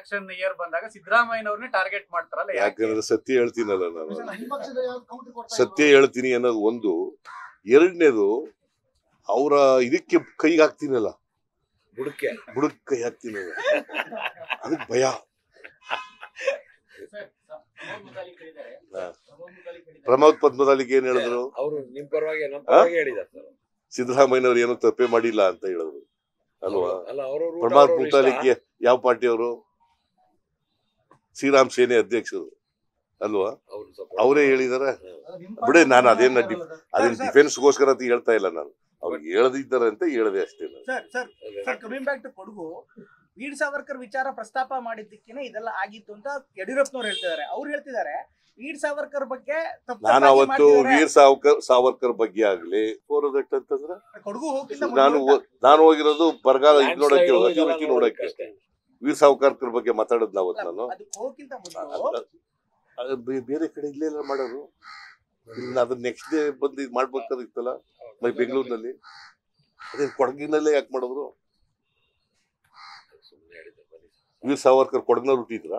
Election year ಬಂದಾಗ ಸಿದ್ದರಾಮಯ್ಯನವ್ರನ್ನೇ target ಮಾಡ್ತಾರಲ್ಲ ಯಾಕೆ ಯಾಕಂದ್ರೆ ಸತ್ಯ ಹೇಳ್ತೀನಲ್ಲ ನಾನು ನಿಮ್ಮ ಪಕ್ಷದ ಯಾವ್ದು counter ಕೊಡ್ತಾ ಸತ್ಯ ಹೇಳ್ತೀನಿ ಅನ್ನೋದು ಒಂದು ಎರಡನೇದು ಅವರ ಇದಕ್ಕೆ ಕೈಗೆ ಹಾಕ್ತೀನಲ್ಲ ಬುಡಕ್ಕೆ ಬುಡಕ್ ಕೈ ಹಾಕ್ತೀನಲ್ಲ ಅದಕ್ಕೆ ಭಯ ಹಾ. ಪ್ರಮೋದ್ ಪದ್ಮನಾಲಿಗೆ ಏನ್ ಹೇಳಿದ್ರು ಅವರು ನಿಮ್ ಪರವಾಗಿ ನಮ್ಮ ಪರವಾಗಿ ಹೇಳಿದಾರೆ ಸರ್ ಸಿದ್ದರಾಮಯ್ಯನವ್ರು ಏನೋ ತಪ್ಪೇ ಮಾಡಿಲ್ಲ ಅಂತ ಹೇಳಿದ್ರು ಅಲ್ವಾ ಅಲ್ಲ ಅವರು ಪ್ರಮೋದ್ ಪುಂತಾಲಿಗೆ ಯಾವ ಪಾರ್ಟಿ ಅವರು ಶ್ರೀರಾಮ್ ಸೇನೆ ಅಧ್ಯಕ್ಷರು ಅಲ್ವಾ ಅವರೇ ಹೇಳಿದಾರೆ ಅದು ನಿಮ್ಮ ಬಿಡಿ, ನಾನು ಪಕ್ಷದ ಅದೇನ ಯಾವ್ದು ಅಲ್ಲ. ಅದೇನ್ ಡಿಫೆನ್ಸ್ಗೋಸ್ಕರ ಅಂತ ಹೇಳ್ತಾ ಇಲ್ಲ ನಾನು ಅವ್ರಿಗೆ ಹೇಳ್ದಿದ್ದಾರೆ ಅಂತ ಹೇಳಿದೆ ಅಷ್ಟೇ ನಾನು sir sir sir coming back to Kodagu Veer Savarkar ವಿಚಾರ ಪ್ರಸ್ತಾಪ ಮಾಡಿದ್ದಕ್ಕೇನೆ ಇದೆಲ್ಲ ಆಗಿತ್ತು ಅಂತ ಯಡಿಯೂರಪ್ಪನವ್ರು ಹೇಳ್ತಿದ್ದಾರೆ ಅವ್ರು ಹೇಳ್ತಿದ್ದಾರೆ ವೀರ್ ಸಾವರ್ಕರ್ ಬಗ್ಗೆ ತಪ್ಪು ನಾನು ತಪ್ಪಾಗಿ ಅವತ್ತು ಮಾಡ್ತಿದ್ದಾರೆ. ವೀರ್ ಸಾವರ್ಕರ್ ಸಾವರ್ಕರ್ ಬಗ್ಗೆ ಆಗ್ಲಿ ಫೋರದಟ್ ಅಂತಂದ್ರೆ ಕೊಡಗು ಹೋಗಿಂತ ನಾನು ಮುಂಚೆ ಓ- ನಾನು ಹೋಗಿರೋದು ಬರಗಾಲ ಇದ್ ನೋಡಕ್ಕೆ ಅಭಿವೃದ್ಧಿ ನೋಡಕ್ಕೆ ವೀರ್ ಸಾವರ್ಕರ್ ಬಗ್ಗೆ ಮಾತಾಡೋದ್ ಅವತ್ತು ಅಲ್ಲ, ನಾನು ಅದಕ್ಕೆ ಹೋಗಿಂತ ಮೊದಲು ಅದ್- ಅದ್ ಬೇ- ಬೇರೆ ಕಡೆ ಇಲ್ಲೇ ಎಲ್ಲ ಮಾಡೋರು ಇಲ್ಲಿ ಅದನ್ನ ನೆಕ್ಸ್ಟ್ ಡೇ ಬಂದು ಇದು ಮಾಡ್ಬೇಕಾದಿತ್ತಲ್ಲ ಮೈ ಬೆಂಗಳೂರಿನಲ್ಲಿ ಅದೇ ಕೊಡಗಿನಲ್ಲೇ ಯಾಕೆ ಮಾಡಿದ್ರು ವೀರ್ ಸಾವರ್ಕರ್ ಕೊಡಗಿನಲ್ಲಿ ಹುಟ್ಟಿದ್ರ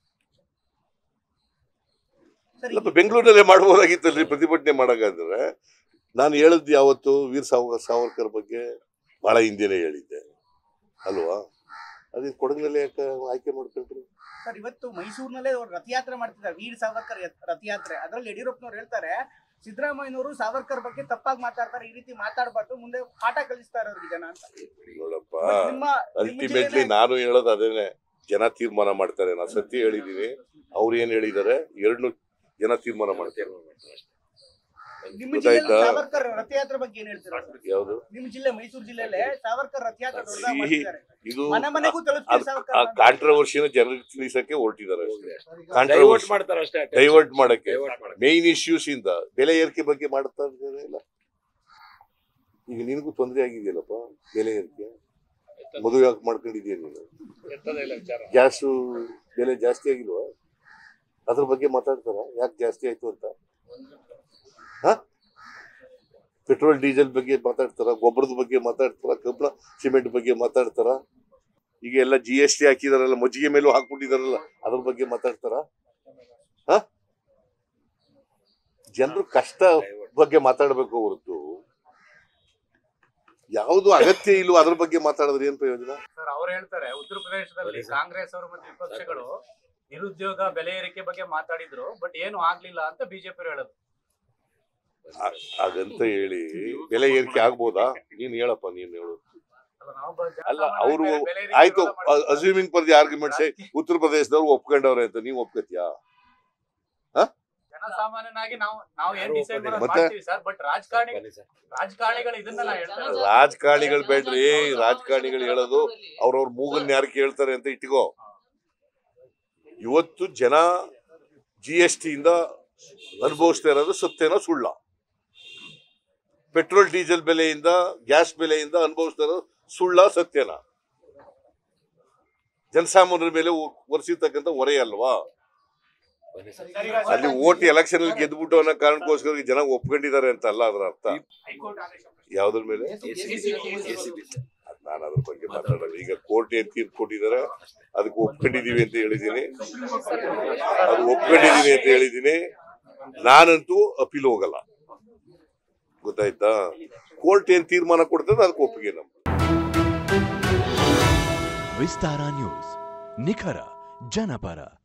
ಸರ್, ಇಲ್ಲಪ್ಪ ಬೆಂಗಳೂರಿನಲ್ಲೇ ಮಾಡ್ಬೋದಾಗಿತ್ತಲ್ರಿ ಪ್ರತಿಭಟನೆ ಮಾಡಾಗಾದ್ರೆ ನಾನು ಹೇಳಿದ್ದು ಯಾವತ್ತು ವೀರ್ ಸಾವ ಸಾವರ್ಕರ್ ಬಗ್ಗೆ ಬಹಳ ಹಿಂದೆನೆ ಹೇಳಿದ್ದೆ ಅಲ್ವಾ ಅದೇ ಕೊಡಗಿನಲ್ಲಿ ಯಾಕೆ ಆಯ್ಕೆ ಮಾಡ್ಕೊಂಡ್ರು ಸರ್ ಇವತ್ತು ಮೈಸೂರಿನಲ್ಲೇ ಅವ್ರು ರಥಯಾತ್ರೆ ಮಾಡ್ತಿದ್ದಾರೆ ವೀರ್ ಸಾವರ್ಕರ್ ಯತ್- ರಥಯಾತ್ರೆ ಅದ್ರಲ್ಲಿ ಯಡಿಯೂರಪ್ಪನವ್ರು ಹೇಳ್ತಾರೆ ಸಿದ್ದರಾಮಯ್ಯನವರು ಸಾವರ್ಕರ್ ಬಗ್ಗೆ ತಪ್ಪಾಗಿ ಮಾತಾಡ್ತಾರೆ ಈ ರೀತಿ ಮಾತಾಡಬಾರ್ದು ಮುಂದೆ ಪಾಠ ಕಲಿಸ್ತಾರೆ ಅವ್ರಿಗೆ ಜನ ಅಂತ ನೋಡಪ್ಪ But ನಿಮ್ಮ ನಿಮ್ಮ ಅಲ್ಟಿಮೇಟ್ಲಿ ಜಿಲ್ಲೆನೇ- ನಾನು ಹೇಳೋದು ಅದೇನೆ ಜನ ತೀರ್ಮಾನ ಮಾಡ್ತಾರೆ ನಾನು ಸತ್ಯ ಹೇಳಿದೀನಿ ಅವ್ರು ಏನ್ ಹೇಳಿದ್ದಾರೆ ಎರಡ್ನು ಜನ ತೀರ್ಮಾನ ಮಾಡ್ತಾರೆ ನಿಮ್ಮ ಗೊತ್ತಾಯ್ತಾ? ಜಿಲ್ಲೆಯಲ್ಲಿ ಸಾವರ್ಕರ್ ರಥಯಾತ್ರೆ ಬಗ್ಗೆ ಏನ್ ಹೇಳ್ತೀರಾ ಸರ್? ಯಾವುದು ನಿಮ್ಮ ಜಿಲ್ಲೆ ಮೈಸೂರು ಜಿಲ್ಲೆಯಲ್ಲೇ ಸಾವರ್ಕರ್ ರಥಯಾತ್ರೆ ದೊಡ್ಡದಾಗಿ ಸಿಹಿ. ಮಾಡ್ತಿದ್ದಾರೆ ಇದು ಮನೆ ಮನೆಗೂ ಅದು ತಲುಪಿಸ್ತೀವಿ ಸಾವರ್ಕರ್ ಆ ಅಂತ. ಕಾಂಟ್ರವರ್ಸಿನ ಜನರಿಗೆ ತಿಳಿಸಕ್ಕೆ ಹೊರಟಿದ್ದಾರೆ ಸರ್, ಈಗ ಡೈವರ್ಟ್ ಕಾಂಟ್ರವರ್ಸಿ ಮಾಡ್ತಾರೆ ಅಷ್ಟೇ ಡೈವರ್ಟ್ ಮಾಡಕ್ಕೆ ಡೈವರ್ಟ್ ಮಾಡಕ್ಕೆ ಮೇನ್ ಇಶ್ಯೂಸ್ ಇಂದ ಬೆಲೆ ಏರಿಕೆ ಬಗ್ಗೆ ಮಾಡ್ತಾ ಇದ್ದಾರೆ ಇಲ್ಲ ಈಗ ನಿನಗೂ ತೊಂದರೆ ಆಗಿದೆಯಲ್ಲಪ್ಪ ಬೆಲೆ ಏರಿಕೆ ಮದುವೆ ಯಾಕೆ ಮಾಡ್ಕೊಂಡಿದ್ಯಾ ನೀನು ಗ್ಯಾಸು ಬೆಲೆ ಜಾಸ್ತಿ ಆಗಿಲ್ವಾ ಅದ್ರ ಬಗ್ಗೆ ಮಾತಾಡ್ತಾರ ಯಾಕೆ ಜಾಸ್ತಿ ಆಯ್ತು ಅಂತ ಹ ಪೆಟ್ರೋಲ್ ಡೀಸೆಲ್ ಬಗ್ಗೆ ಮಾತಾಡ್ತಾರ ಗೊಬ್ಬರದ ಬಗ್ಗೆ ಮಾತಾಡ್ತಾರ ಕಬ್ಬಣ ಸಿಮೆಂಟ್ ಬಗ್ಗೆ ಮಾತಾಡ್ತಾರ ಈಗ ಎಲ್ಲ ಜಿ ಎಸ್ ಟಿ ಹಾಕಿದಾರಲ್ಲ ಮಜ್ಜಿಗೆ ಮೇಲೂ ಹಾಕ್ಬಿಟ್ಟಿದಾರಲ್ಲ ಅದ್ರ ಬಗ್ಗೆ ಮಾತಾಡ್ತಾರ ಹ ಜನರು ಕಷ್ಟ ಬಗ್ಗೆ ಮಾತಾಡ್ಬೇಕು ಹೊರತು ಯಾವುದು ಅಗತ್ಯ ಇಲ್ವೋ ಅದ್ರ ಬಗ್ಗೆ ಮಾತಾಡಿದ್ರೆ ಏನ್ ಪ್ರಯೋಜನ ಸರ್ ಅವ್ರು ಹೇಳ್ತಾರೆ ಉತ್ತರ ಪ್ರದೇಶದಲ್ಲಿ ಸರಿ ಸರ್. ಕಾಂಗ್ರೆಸ್ ಅವರು ಮತ್ತು ವಿಪಕ್ಷಗಳು ನಿರುದ್ಯೋಗ ಬೆಲೆ ಏರಿಕೆ ಬಗ್ಗೆ ಮಾತಾಡಿದ್ರು ಬಟ್ ಏನು ಆಗ್ಲಿಲ್ಲ ಅಂತ ಬಿಜೆಪಿ ಹೇಳೋದು ಹಾಗಂತ ಹೇಳಿ ಬೆಲೆ ಏರಿಕೆ ಆಗ್ಬೋದಾ ನೀನ್ ಹೇಳಪ್ಪ ನೀನ್ ಹೇಳು ಅಲ್ಲ, ನಾವು ಬ- ಅಲ್ಲ, ಜನಸಾಮಾನ್ಯರು ಅವ್ರು ಬೆಲೆ- ಬೆಲೆ ಏರಿಕೆ ಆಯ್ತು ವಿರೋಧ ಮಾಡ್ತಾರೆ. ಅಸ್ಯೂಮಿಂಗ್ ಫಾರ್ ದಿ ಆರ್ಗ್ಯುಮೆಂಟ್ಸ್ ಉತ್ತರ ಪ್ರದೇಶದವ್ರು ಒಪ್ಕೊಂಡವ್ರೆ ಅಂತ ನೀವ್ ಒಪ್ಕೋತಿಯಾ ಜನಸಾಮಾನ್ಯನಾಗಿ ನಾವು ನಾವು ಏನ್ ಯಾರು ಡಿಸೈಡ್ ಒಪ್ಪೋದಿಲ್ಲ. ಮತ್ತೆ? ಮಾಡ್ತೀವಿ ಸರ್ ಬಟ್ ರಾಜಕಾರಣಿ ಬನ್ನಿ ಸರ್. ರಾಜಕಾರಣಿಗಳು ಇದನ್ನೆಲ್ಲ ಹೇಳ್ತಾರೆ ರಾಜಕಾರಣಿಗಳು ಬೇಡ್ರಿ ರಾಜಕಾರಣಿಗಳು ಹೇಳೋದು ಅವ್ರವ್ರ ಮೂಗನ್ ಯಾರು ಕೇಳ್ತಾರೆ ಅಂತ ಇಟ್ಕೋ ಇವತ್ತು ಜನ ಜಿ ಎಸ್ ಟಿಯಿಂದ ಅನುಭವಿಸ್ತಾ ಇರೋದು ಸತ್ಯನ ಸುಳ್ಳ ಪೆಟ್ರೋಲ್ ಡೀಸೆಲ್ ಬೆಲೆಯಿಂದ ಗ್ಯಾಸ್ ಬೆಲೆಯಿಂದ ಅನುಭವಿಸ್ತಾ ಇರೋದು ಸುಳ್ಳ ಸತ್ಯನ ಜನಸಾಮಾನ್ಯರ ಮೇಲೆ ಒರೆಸಿರ್ತಕ್ಕಂಥ ಹೊರೆ ಅಲ್ವಾ ಬನ್ನಿ ಸರ್. ಅಲ್ಲಿ ಓಟ್ ಎಲೆಕ್ಷನ್ ಅಲ್ಲಿ ಗೆದ್ಬಿಟ್ಟು ಅನ್ನೋ ಕಾರಣಕ್ಕೋಸ್ಕರ ಈ ಜನ ಒಪ್ಕೊಂಡಿದ್ದಾರೆ ಅಂತ ಅಲ್ಲ ಅದರ ಅರ್ಥ ಹೈಕೋರ್ಟ್ ಆದೇಶ ಯಾವ್ದ್ರ ಮೇಲೆ ACB ಸರ್. ನಾನು ಅದ್ರ ಬಗ್ಗೆ ಮಾತಾಡಲ್ಲ ಈಗ ಕೋರ್ಟ್ ಏನ್ ತೀರ್ಪು ಕೊಟ್ಟಿದ್ದಾರೆ ಅದಕ್ಕೆ ಒಪ್ಕೊಂಡಿದೀವಿ ಅಂತ ಹೇಳಿದೀನಿ ಅದು ಒಪ್ಕೊಂಡಿದೀನಿ ಅಂತ ಹೇಳಿದೀನಿ ನಾನಂತೂ ಅಪೀಲ್ ಹೋಗಲ್ಲ ಗೊತ್ತಾಯ್ತಾ ಕೋರ್ಟ್ ಏನ್ ತೀರ್ಮಾನ ಕೊಡ್ತದೆ ಅದಕ್ಕೆ ಒಪ್ಪಿಗೆ ನಮ್ಮ ವಿಸ್ತಾರ ನ್ಯೂಸ್ ನಿಖರ ಜನಪರ